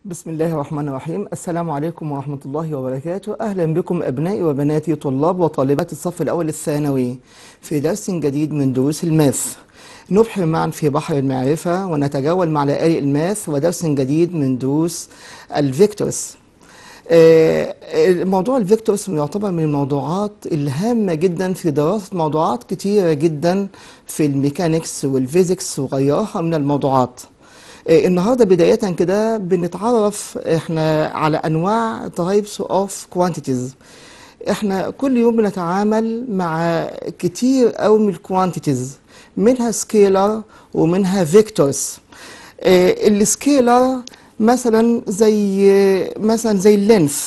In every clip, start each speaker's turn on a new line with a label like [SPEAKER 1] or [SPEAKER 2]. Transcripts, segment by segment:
[SPEAKER 1] بسم الله الرحمن الرحيم السلام عليكم ورحمة الله وبركاته أهلا بكم أبنائي وبناتي طلاب وطالبات الصف الأول الثانوي في درس جديد من دروس الماث نبحر معا في بحر المعرفة ونتجول مع لآلئ الماث ودرس جديد من دروس الفيكتورز آه، موضوع الفيكتورز يعتبر من الموضوعات الهامة جدا في دراسة موضوعات كتيرة جدا في الميكانيكس والفيزيكس وغيرها من الموضوعات آه، النهارده بداية كده بنتعرف احنا على انواع types of quantities احنا كل يوم بنتعامل مع كتير قوي من الكوانتيتيز منها سكيلر ومنها فيكتورز السكيلر مثلا زي مثلا زي اللينث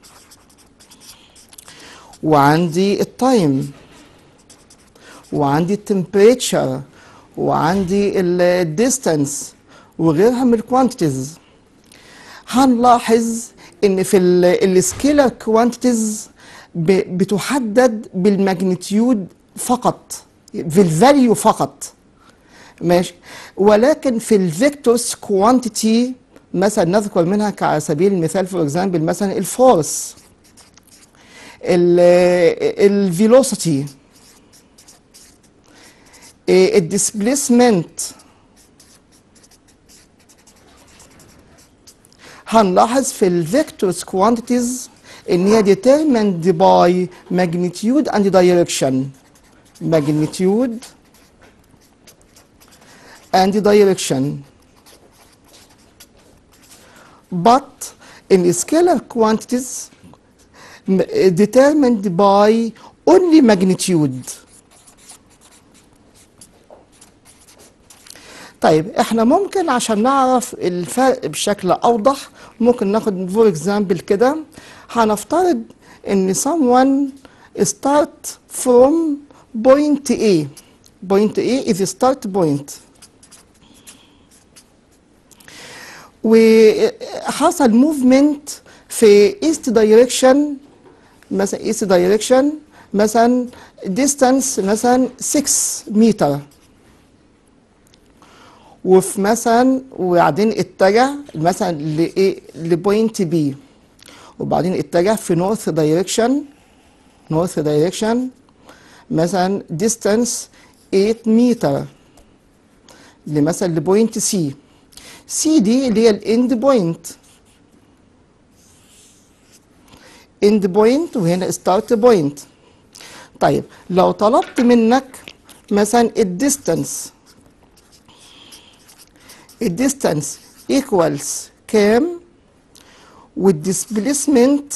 [SPEAKER 1] وعندي التايم وعندي التمبريتشر وعندي الديستانس وغيرها من الكوانتيتيز هنلاحظ ان في السكيلر كوانتيتيز بتحدد بالماجنتيود فقط في الفاليو فقط ماشي ولكن في الفيكتورز كوانتيتي مثلا نذكر منها على سبيل المثال فور اكزامبل مثلا الفورس الفيلوسيتي الديسبيسمنت هنلاحظ في الفيكتورز كوانتيتيز ان هي determined by magnitude and direction magnitude and direction but in scalar quantities determined by only magnitude طيب احنا ممكن عشان نعرف الفرق بشكل اوضح ممكن ناخد فور اكزامبل كده هنفترض ان someone start from point A point A is start point وحصل موفمنت في east direction مثلا east direction مثلا distance مثلا 6 متر وفي مثلا وبعدين اتجه مثلا لايه لبوينت بي وبعدين اتجه في نورث دايركشن نورث دايركشن مثلا ديستانس 8 متر لمثلا لبوينت سي سي دي اللي هي الاند بوينت اند بوينت وهنا ستارت بوينت طيب لو طلبت منك مثلا الديستانس الديستانس ايكوالز كام والديسبيسمنت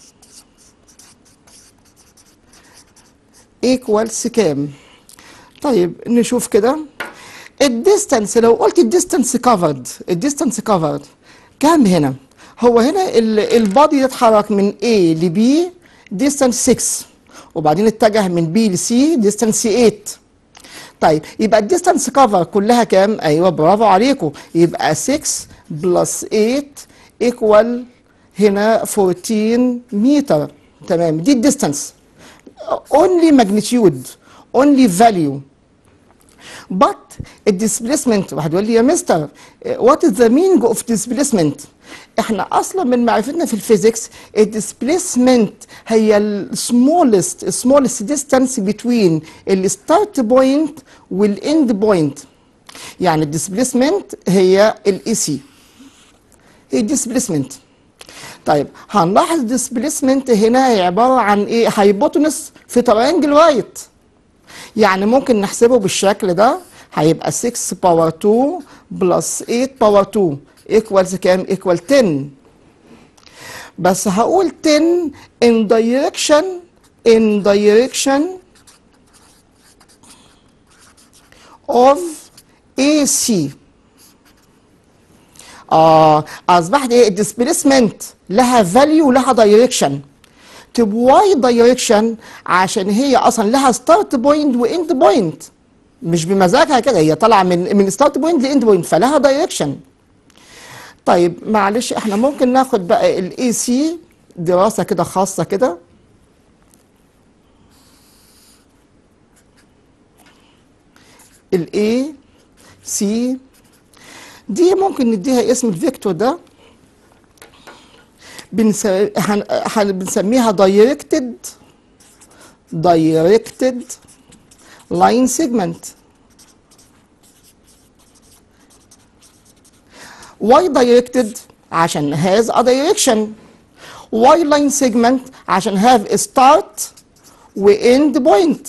[SPEAKER 1] ايكوالز كام طيب نشوف كده الديستانس لو قلت الديستانس كفرد الديستانس كفرد كام هنا هو هنا البادي يتحرك من A ل B ديستانس 6 وبعدين اتجه من B ل C ديستانس 8 طيب يبقى الديستانس كفر كلها كام؟ ايوه برافو عليكم يبقى 6 بلس 8 ايكوال هنا 14 متر تمام دي الديستانس only magnitude only value but الديسبيسمنت واحد يقول لي يا مستر وات از ذا meaning اوف displacement احنا اصلا من معرفتنا في الفيزيكس الديسبيسمنت هي السمولست السمولست ديستانس بتوين الستارت بوينت والاند بوينت يعني الديسبيسمنت هي الاي سي هي الديسبيسمنت طيب هنلاحظ الديسبيسمنت هنا هي عباره عن ايه هايبوتنس في ترينجل رايت يعني ممكن نحسبه بالشكل ده هيبقى 6 باور 2 بلس 8 باور 2 ايكوالز كام؟ ايكوال 10 بس هقول 10 in direction in direction of AC اه اصبحت ايه الديسبيسمنت لها فاليو ولها دايركشن طب واي دايركشن عشان هي اصلا لها ستارت بوينت واند بوينت مش بمزاجها كده هي طالعه من من ستارت بوينت لاند بوينت فلها دايركشن طيب معلش احنا ممكن ناخد بقى الاي سي دراسه كده خاصه كده الاي سي دي ممكن نديها اسم الفيكتور ده بنس... هن... هن... بنسميها directed directed line segment why directed عشان has a direction why line segment عشان have a start و end point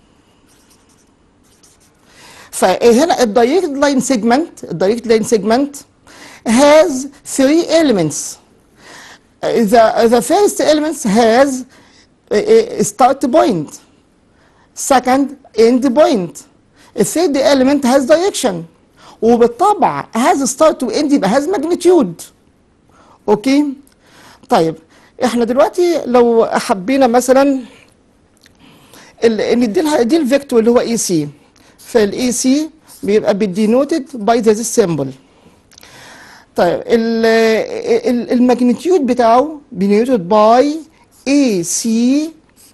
[SPEAKER 1] فهنا الدايركت لاين سيجمنت الدايركت لاين سيجمنت has three elements the the first element has a, a start point second end point the third element has direction وبالطبع has start و end يبقى has magnitude اوكي طيب احنا دلوقتي لو حبينا مثلا ال- ندي لها دي الفيكتور اللي هو اي سي فالاي سي بيبقى بالدينوتد باي ذا سيمبل طيب ال- ال- الماجنتيود بتاعه بينوتد باي اي سي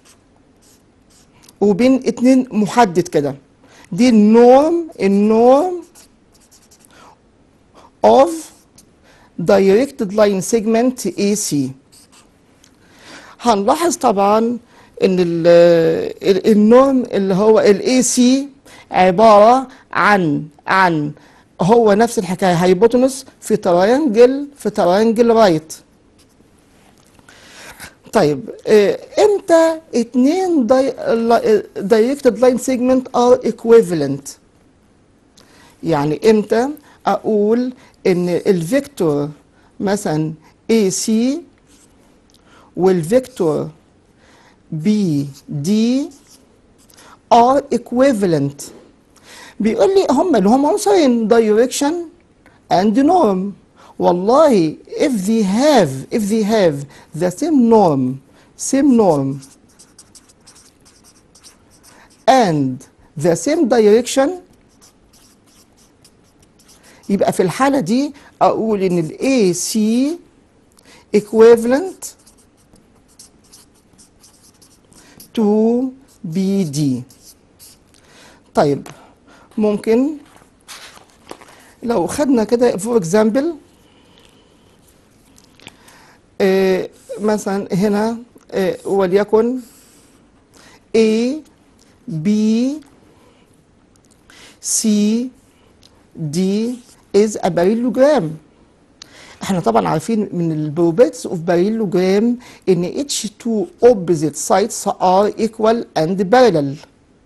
[SPEAKER 1] وبين اتنين محدد كده دي النورم النورم of directed line segment AC هنلاحظ طبعا ان ال- ال- النورم اللي هو الاي سي عباره عن عن هو نفس الحكايه هايبوتنس في تراينجل في تراينجل رايت طيب آه، امتى اتنين دايركتد لاين سيجمنت ار ايكويفالنت يعني امتى اقول ان الفيكتور مثلا اي سي والفيكتور بي دي are equivalent بيقول لي هم اللي هم عنصرين direction and norm والله if they have if they have the same norm same norm and the same direction يبقى في الحالة دي أقول إن ال AC equivalent to BD طيب ممكن لو خدنا كده فور اكزامبل مثلا هنا آه، وليكن A B C D is a parallelogram احنا طبعا عارفين من البروبرتيز اوف parallelogram ان each two opposite sides are equal and parallel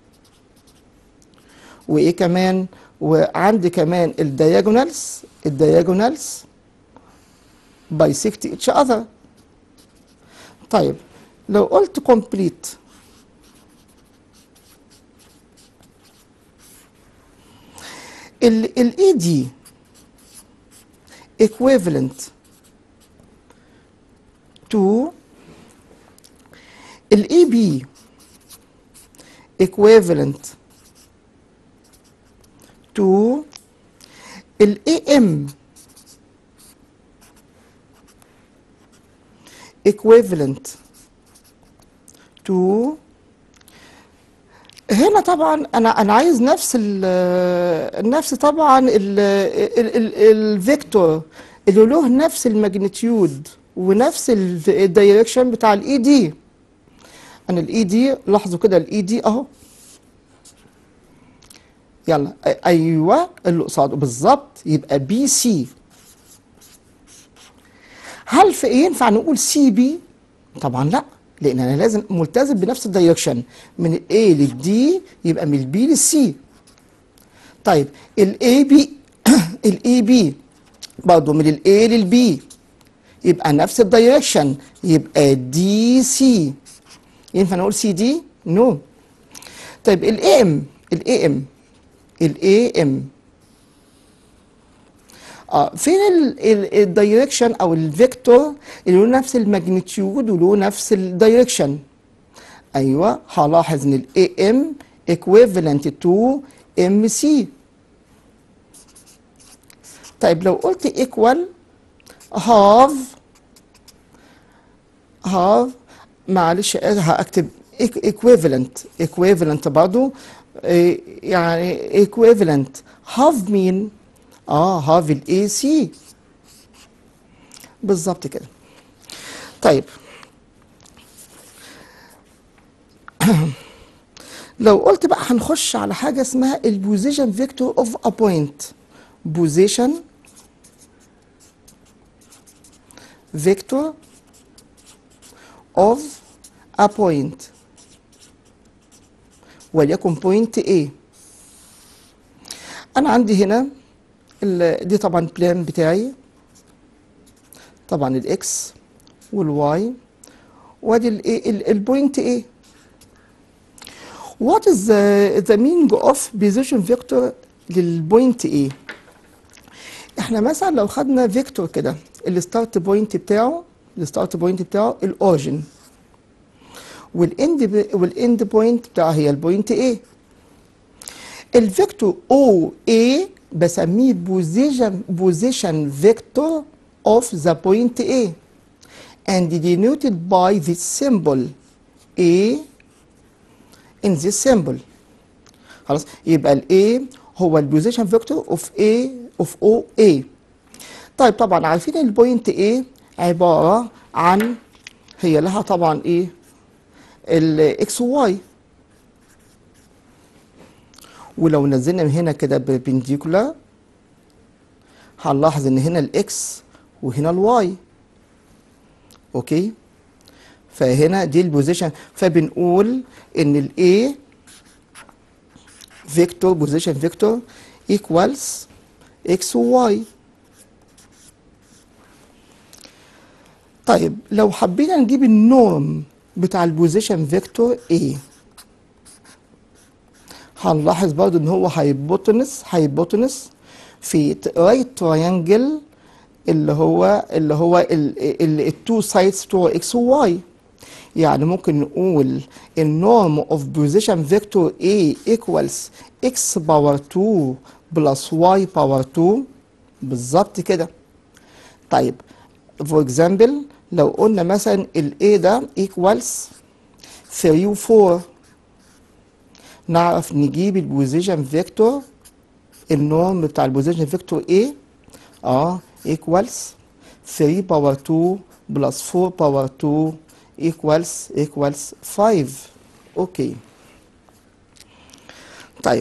[SPEAKER 1] وايه كمان وعندي كمان الدياجونالز الدياجونالز bisect each other طيب لو قلت complete ال ال ED equivalent to ال EB equivalent to ال AM equivalent to هنا طبعا انا انا عايز نفس ال نفس طبعا ال ال الفيكتور اللي له نفس الماجنتيود ونفس الدايركشن بتاع الاي دي انا الاي دي لاحظوا كده الاي دي اهو يلا أ- ايوه اللي قصاده بالظبط يبقى بي سي هل في ينفع نقول سي بي طبعا لا لان انا لازم ملتزم بنفس الدايركشن من الاي للدي يبقى من البي للسي طيب الاي بي الاي بي برضه من الاي للبي يبقى نفس الدايركشن يبقى دي سي ينفع نقول سي دي نو طيب الاي ام الاي ام الاي ام اه فين الدايركشن او الفيكتور اللي له نفس الماجنتيود وله نفس الدايركشن ايوه هلاحظ ان الاي ام equivalent to ام سي طيب لو قلت equal half half معلش هكتب equivalent equivalent برضو إيه، يعني equivalent half مين اه half الاي سي بالظبط كده طيب لو قلت بقى هنخش على حاجة اسمها البوزيشن فيكتور اوف ا بوينت بوزيشن فيكتور اوف ا بوينت وليكن بوينت A انا عندي هنا ال- دي طبعا بلان بتاعي طبعا الاكس والواي وادي ال- ال- البوينت A What is the, the meaning of position vector للبوينت A؟ احنا مثلا لو خدنا فيكتور كده الستارت بوينت بتاعه الستارت بوينت بتاعه الاوريجن والاند والاند بوينت بتاعها هي البوينت A الفيكتور OA بسميه بوزيشن بوزيشن فيكتور of the point A and denoted by this symbol A in this symbol خلاص يبقى ال A هو البوزيشن فيكتور اوف A اوف OA طيب طبعا عارفين البوينت A عبارة عن هي لها طبعا ايه الاكس واي ولو نزلنا من هنا كده بربنديكولار هنلاحظ ان هنا الاكس وهنا الواي اوكي فهنا دي البوزيشن فبنقول ان الاي فيكتور بوزيشن فيكتور ايكوالز اكس وواي طيب لو حبينا نجيب النورم بتاع البوزيشن فيكتور A هنلاحظ برضو ان هو هايبوتنس هايبوتنس في رايت تراينجل اللي هو اللي هو التو سايدز بتوع اكس وواي يعني ممكن نقول النورم اوف بوزيشن فيكتور A equals x باور 2 بلس y باور 2 بالظبط كده طيب فور اكزامبل لو قلنا مثلا ال A ده equals 3 و 4 نعرف نجيب البوزيشن فيكتور النورم بتاع البوزيشن فيكتور A اه equals 3 باور 2 بلس 4 باور 2 equals equals 5 اوكي طيب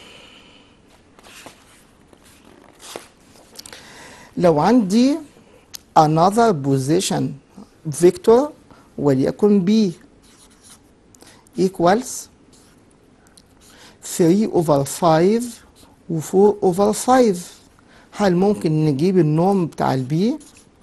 [SPEAKER 1] لو عندي another position vector وليكن b equals 3 over 5 و 4 over 5 هل ممكن نجيب النوم بتاع البي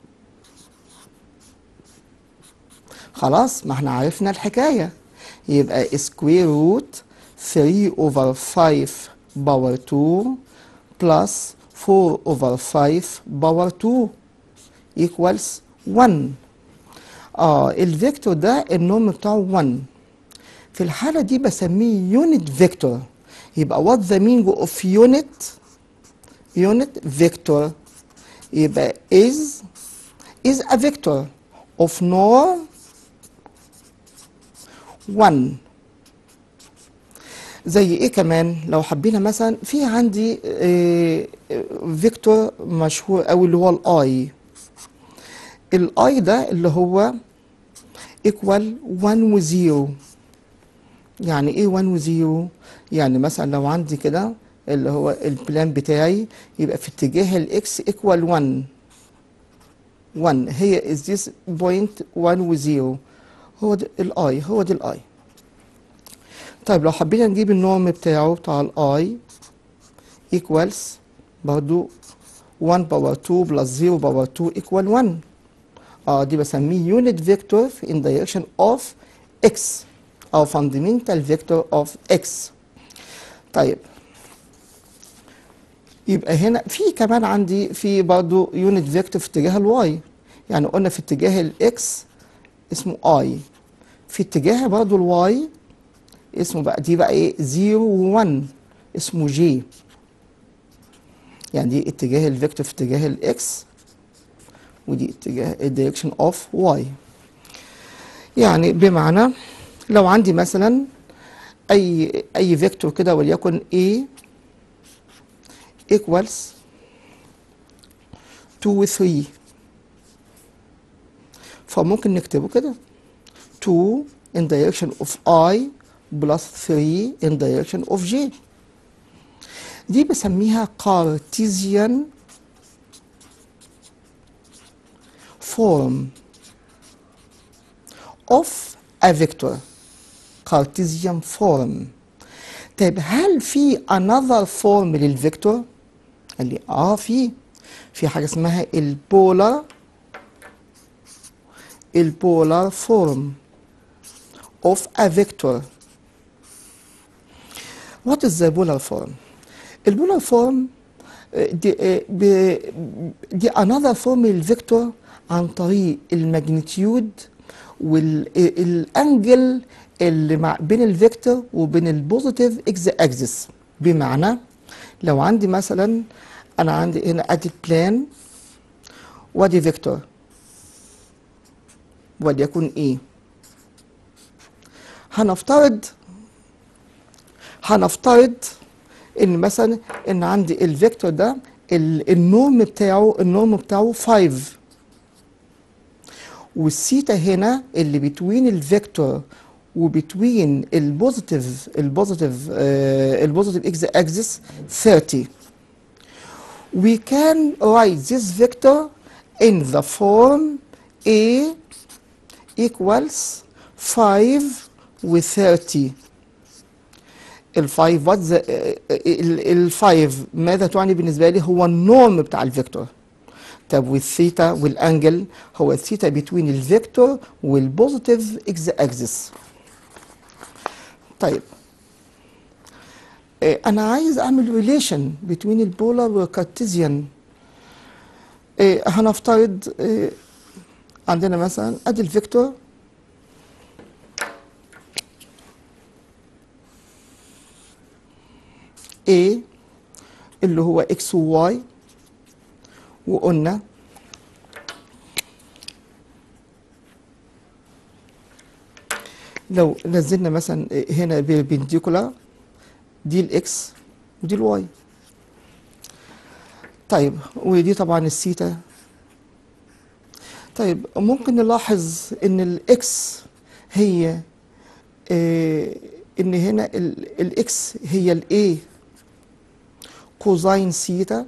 [SPEAKER 1] خلاص ما احنا عرفنا الحكاية يبقى سكوير روت 3 over 5 باور 2 بلس 4 over 5 باور 2 equals 1 اه الفيكتور ده النوم بتاعه 1 في الحالة دي بسميه يونت فيكتور يبقى what the meaning of unit unit vector يبقى is is a vector of norm 1 زي ايه كمان لو حبينا مثلا في عندي آه، آه، فيكتور مشهور قوي اللي هو الاي الاي ده اللي هو equal 1 و 0 يعني ايه 1 و 0 يعني مثلا لو عندي كده اللي هو البلان بتاعي يبقى في اتجاه الاكس equal 1 1 هي is this point 1 و 0 هو ده الاي هو ده الاي طيب لو حبينا نجيب النورم بتاعه بتاع الاي equals برضو 1 باور 2 بلس 0 باور 2 equal 1 اه دي بسميه يونت فيكتور in direction of x او fundamental vector of x طيب يبقى هنا في كمان عندي في برضو يونت فيكتور في اتجاه الواي يعني قلنا في اتجاه الاكس اسمه اي في اتجاه برضو الواي اسمه بقى دي بقى ايه 0 و 1 اسمه جي يعني دي اتجاه الفيكتور في اتجاه الاكس ودي اتجاه الدايركشن اوف واي يعني بمعنى لو عندي مثلا اي اي فيكتور كده وليكن A equals 2 و 3 فممكن نكتبه كده 2 in direction of I plus 3 in direction of J دي بسميها Cartesian form of a vector Cartesian form طيب هل في another form للفيكتور؟ قال لي اه في في حاجه اسمها البولار البولار فورم of a vector what is the polar form البولار فورم دي, آه، ب- دي another form للفيكتور عن طريق الماجنتيود والانجل اللي مع بين الفيكتور وبين البوزيتيف اكس اكسس بمعنى لو عندي مثلا انا عندي هنا ادي بلان وادي فيكتور وليكن ايه هنفترض هنفترض ان مثلا ان عندي الفيكتور ده ال- النورم بتاعه النورم بتاعه 5 والثيتا هنا اللي بتوين الفيكتور وبتوين البوزيتيف البوزيتيف آه البوزيتيف اكس اكسس 30 we can write this vector in the form a equals 5 و 30 الفايف وات الفايف ماذا تعني بالنسبه لي هو النورم بتاع الفيكتور طب والثيتا والانجل هو الثيتا بين الفيكتور والبوزيتيف اكس اكسس طيب آه، انا عايز اعمل ريليشن بين البولار والكارتيزيان آه، هنفترض آه، عندنا مثلا ادي الفيكتور A اللي هو x و y وقلنا لو نزلنا مثلا هنا بيربنديكولار دي الاكس ودي الواي طيب ودي طبعا الثيتا طيب ممكن نلاحظ ان الاكس هي آه ان هنا الاكس هي الاي كوزين ثيتا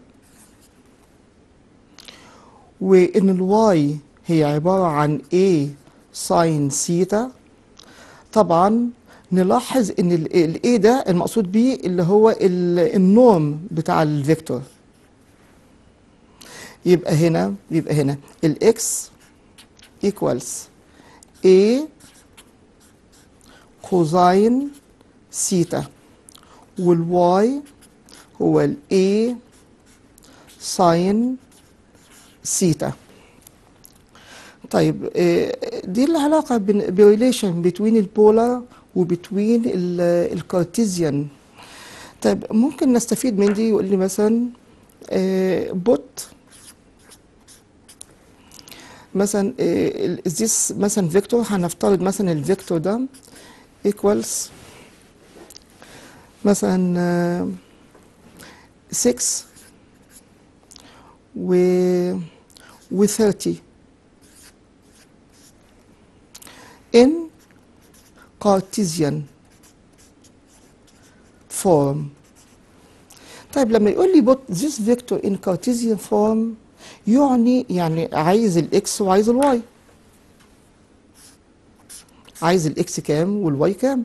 [SPEAKER 1] وان الواي هي عبارة عن A ساين ثيتا طبعا نلاحظ ان ال A ده المقصود بيه اللي هو ال- النورم بتاع الفيكتور يبقى هنا يبقى هنا الاكس equals A كوزين ثيتا والواي هو ال A ساين ثيتا طيب آه، دي العلاقة بريليشن بين البولار وبين الكارتيزيان طيب ممكن نستفيد من دي يقول لي مثلا بوت مثلا this مثلا فيكتور هنفترض مثلا الفيكتور ده equals مثلا آه، 6 و و 30 in Cartesian form طيب لما يقول لي put this vector in Cartesian form يعني يعني عايز الاكس وعايز الواي عايز الاكس كام والواي كام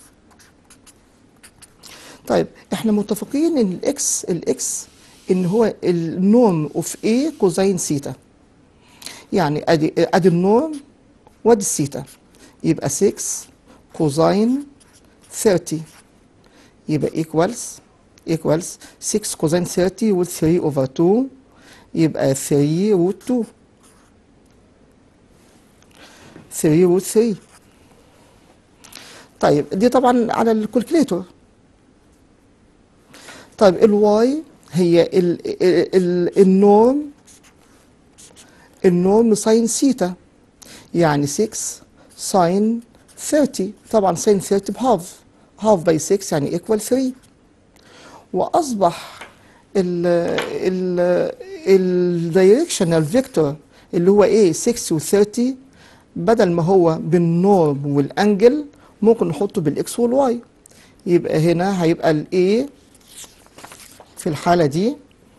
[SPEAKER 1] طيب احنا متفقين ان الاكس الاكس ان هو النورم اوف A كوزين ثيتا يعني ادي ادي النورم وادي الثيتا يبقى 6 كوزين 30 يبقى ايكوالز ايكوالز 6 كوزين 30 و 3 اوفر 2 يبقى 3 روت 2 3 روت 3 طيب دي طبعا على الكالكوليتور طيب الواي هي ال ال ال النورم النورم ساين ثيتا يعني 6 ساين 30 طبعا ساين 30 بهاف هاف باي 6 يعني ايكوال 3 واصبح ال ال الدايركشنال فيكتور اللي هو ايه 6 و 30 بدل ما هو بالنورم والانجل ممكن نحطه بالاكس والواي يبقى هنا هيبقى الاي في الحالة دي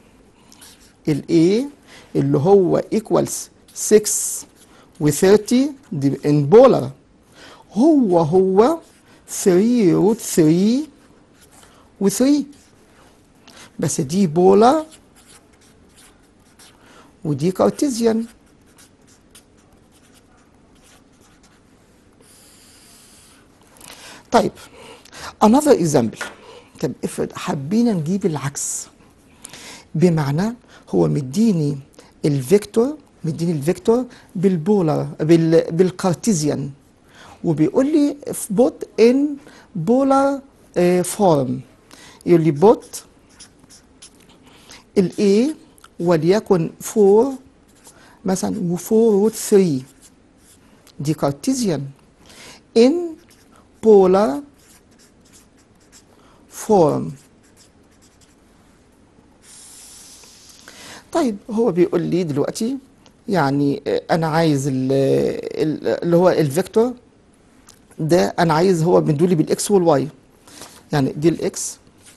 [SPEAKER 1] الاي اللي هو ايكوالز 6 و30 دي ان بولر هو هو 3 روت 3 و3 بس دي بولر ودي كارتيزيان طيب another example طب افرض حبينا نجيب العكس بمعنى هو مديني الفيكتور مديني الفيكتور بالبولار بال بالكارتيزيان وبيقول لي بوت ان بولار فورم يقول لي بوت الاي وليكن 4 مثلا و4 روت 3 دي كارتيزيان ان بولار فورم طيب هو بيقول لي دلوقتي يعني انا عايز ال- ال- اللي هو الفيكتور ده انا عايز هو مدولي بالاكس والواي يعني دي الاكس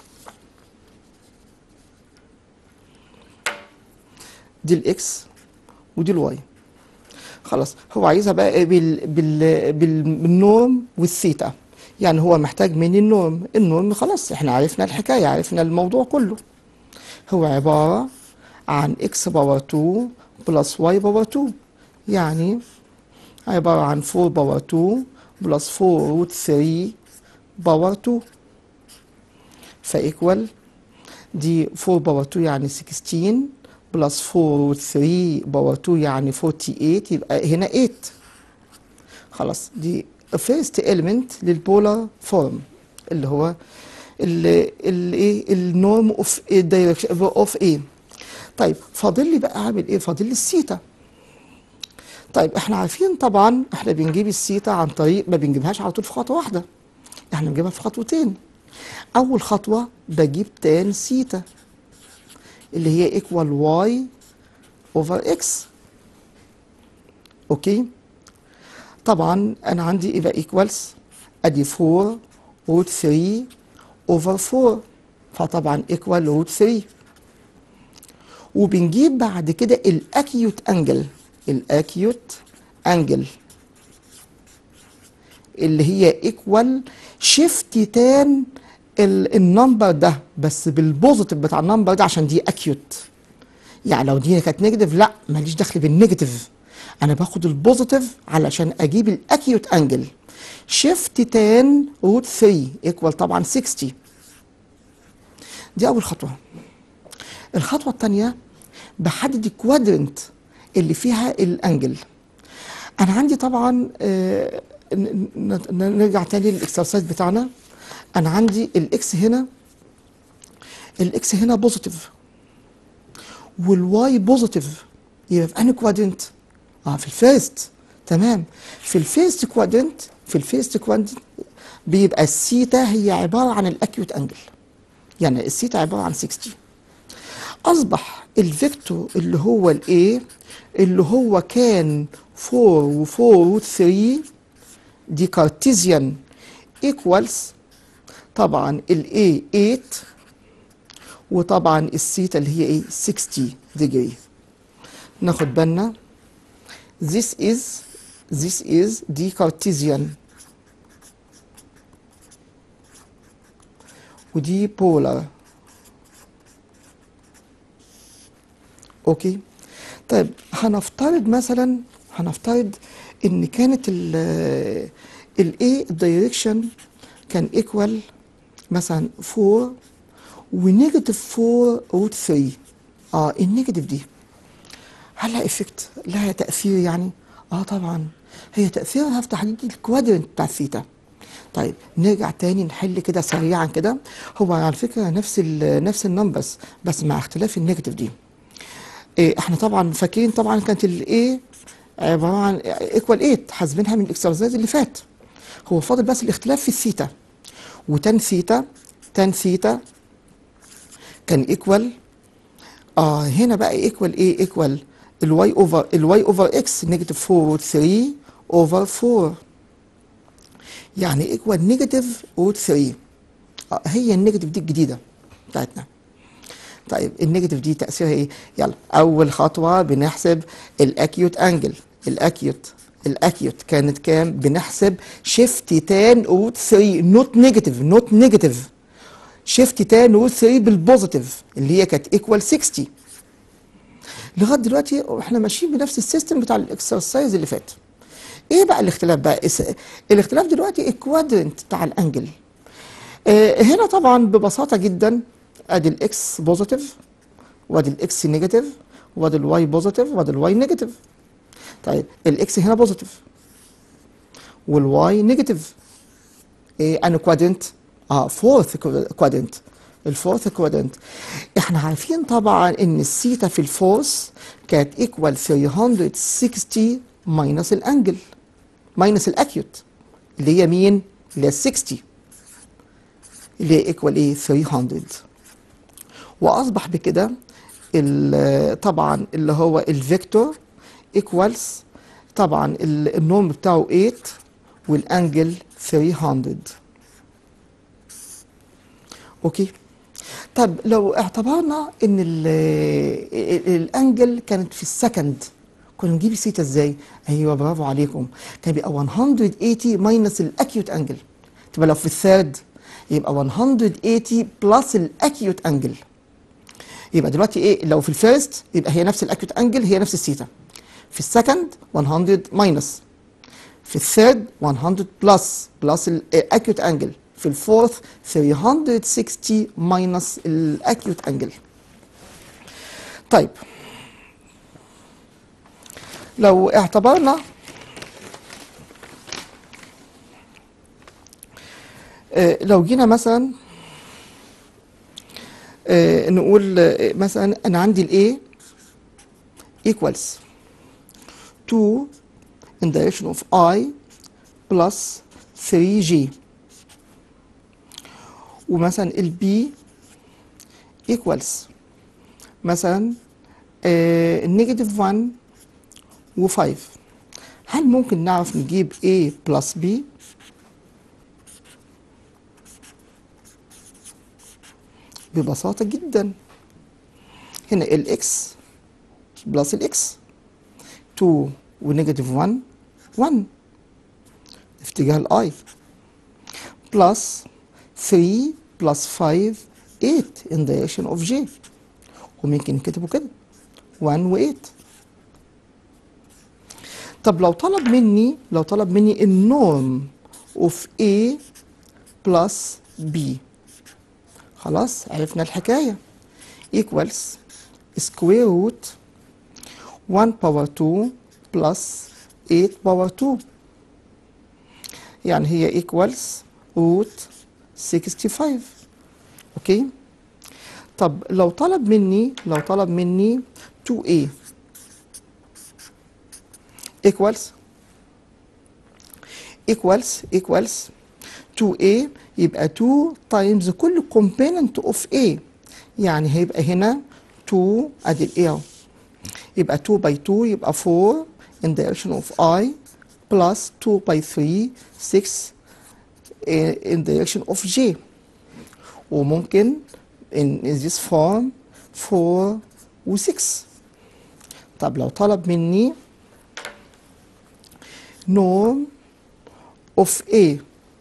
[SPEAKER 1] دي الاكس ودي الواي خلاص هو عايزها بقى إيه بال بال بال بالنورم والثيتا يعني هو محتاج مني النورم النورم خلاص احنا عرفنا الحكايه عرفنا الموضوع كله هو عباره عن x باور 2 بلس y باور 2 يعني عبارة عن 4 باور 2 بلس 4 روت 3 باور 2 فإيكوال دي 4 باور 2 يعني 16 بلس 4 روت 3 باور 2 يعني 48 يبقى هنا 8 خلاص دي first element للبولار فورم اللي هو الايه النورم اوف دايركشن اوف ايه طيب فاضل لي بقى اعمل ايه فاضل لي السيتا طيب احنا عارفين طبعا احنا بنجيب السيتا عن طريق ما بنجيبهاش على طول في خطوه واحده احنا بنجيبها في خطوتين اول خطوه بجيب تان سيتا اللي هي ايكوال واي اوفر اكس اوكي طبعا انا عندي يبقى ايكوالز ادي 4 روت 3 اوفر 4 فطبعا ايكوال روت 3 وبنجيب بعد كده الاكيوت انجل الاكيوت انجل اللي هي ايكوال شيفت تان النمبر ده بس بالبوزيتيف بتاع النمبر ده عشان دي اكيوت يعني لو دي كانت نيجاتيف لا ماليش دخل بالنيجاتيف انا باخد البوزيتيف علشان اجيب الاكيوت انجل شيفت تان روت 3 ايكوال طبعا 60 دي اول خطوه الخطوه الثانيه بحدد الكوادرنت اللي فيها الانجل انا عندي طبعا آه ن- ن- نرجع تاني للاكسرسايز بتاعنا انا عندي الاكس هنا الاكس هنا بوزيتيف والواي بوزيتيف يبقى في انهي كوادرنت اه في الفيرست تمام في الفيرست كوادرنت في الفيرست كوادرنت بيبقى السيتا هي عباره عن الاكيوت انجل يعني السيتا عباره عن 60 اصبح الفيكتور اللي هو الايه اللي هو كان 4 و4 روت 3 دي كارتيزيان ايكوالز طبعا الاي 8 وطبعا السيتا اللي هي ايه 60 ديجري ناخد بالنا this is this is دي كارتيزيان ودي بولار اوكي طيب هنفترض مثلا هنفترض ان كانت ال الايه الدايركشن كان ايكوال مثلا 4 ونيجاتيف 4 روت 3 اه النيجاتيف دي هل لها افكت لها تاثير يعني اه طبعا هي تاثيرها في تحديد الكوادرنت بتاع الثيتا طيب نرجع تاني نحل كده سريعا كده هو على فكره نفس ال نفس النمبرز بس مع اختلاف النيجاتيف دي إيه احنا طبعا فاكرين طبعا كانت الايه عباره عن ايكوال 8 حاسبينها من الاكسرسايز اللي فات هو فاضل بس الاختلاف في الثيتا وتان ثيتا تان ثيتا كان ايكوال اه هنا بقى ايكوال ايه ايكوال الواي اوفر الواي اوفر اكس نيجاتيف 4 روت 3 over 4 يعني ايكوال نيجاتيف روت 3 آه، هي النيجاتيف دي الجديده بتاعتنا طيب النيجاتيف دي تاثيرها ايه يلا اول خطوه بنحسب الاكيوت انجل الاكيوت الاكيوت كانت كام بنحسب شيفت تان روت 3 نوت نيجاتيف نوت نيجاتيف شيفت تان روت 3 بالبوزيتيف اللي هي كانت ايكوال 60 لغايه دلوقتي احنا ماشيين بنفس السيستم بتاع الاكسرسايز اللي فات ايه بقى الاختلاف بقى اس- الاختلاف دلوقتي الكوادرنت بتاع الانجل آه، هنا طبعا ببساطه جدا ادي الاكس بوزيتيف وادي الاكس نيجاتيف وادي الواي بوزيتيف وادي الواي نيجاتيف طيب الاكس هنا بوزيتيف والواي نيجاتيف ايه انا كوادرنت اه فورث كوادرنت الفورث كوادرنت احنا عارفين طبعا ان الثيتا في الفورث كانت ايكوال 360 ماينس الانجل ماينس الاكيوت اللي هي مين؟ اللي هي 60 اللي هي ايكوال ايه؟ 300 واصبح بكده ال- طبعا اللي هو الفيكتور ايكوالز طبعا ال- النورم بتاعه 8 والانجل 300 اوكي طب لو اعتبرنا ان ال- ال- الانجل كانت في السكند كنا نجيب الثيتا ازاي؟ ايوه برافو عليكم كان بيبقى 180 ماينس الاكيوت انجل تبقى لو في الثيرد يبقى 180 بلس الاكيوت انجل يبقى دلوقتي ايه لو في الفيرست يبقى هي نفس الاكيوت انجل هي نفس الثيتا في السكند 100 ماينس في الثيرد 100 بلس بلس الاكيوت انجل في الفورث 360 ماينس الاكيوت انجل طيب لو اعتبرنا آه، لو جينا مثلا آه، نقول آه، مثلا انا عندي الايه equals 2 in direction of i plus 3g ومثلا ال b equals مثلا نيجاتيف 1 و5 هل ممكن نعرف نجيب a plus b ببساطة جدا هنا الاكس بلس الاكس 2 ونيجاتيف 1 1 في اتجاه الاي بلس 3 بلس 5 8 in direction of j وممكن نكتبه كده 1 و 8 طب لو طلب مني لو طلب مني النورم اوف A بلس B خلاص عرفنا الحكاية equals square root 1 power 2 plus 8 power 2 يعني هي equals root 65 اوكي طب لو طلب مني لو طلب مني 2a equals equals equals 2a يبقى 2 times كل component of a يعني هيبقى هنا 2 ادي ال a اهو يبقى 2 by 2 يبقى 4 in direction of i plus 2 by 3 6 in direction of j وممكن in this form 4 و 6 طب لو طلب مني norm of A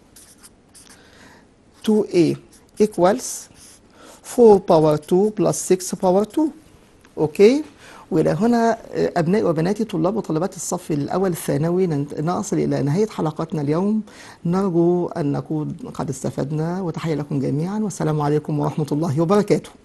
[SPEAKER 1] 2A equals 4 power 2 plus 6 power 2 اوكي والى هنا ابنائي وبناتي طلاب وطالبات الصف الاول الثانوي نصل الى نهايه حلقتنا اليوم نرجو ان نكون قد استفدنا وتحيه لكم جميعا والسلام عليكم ورحمه الله وبركاته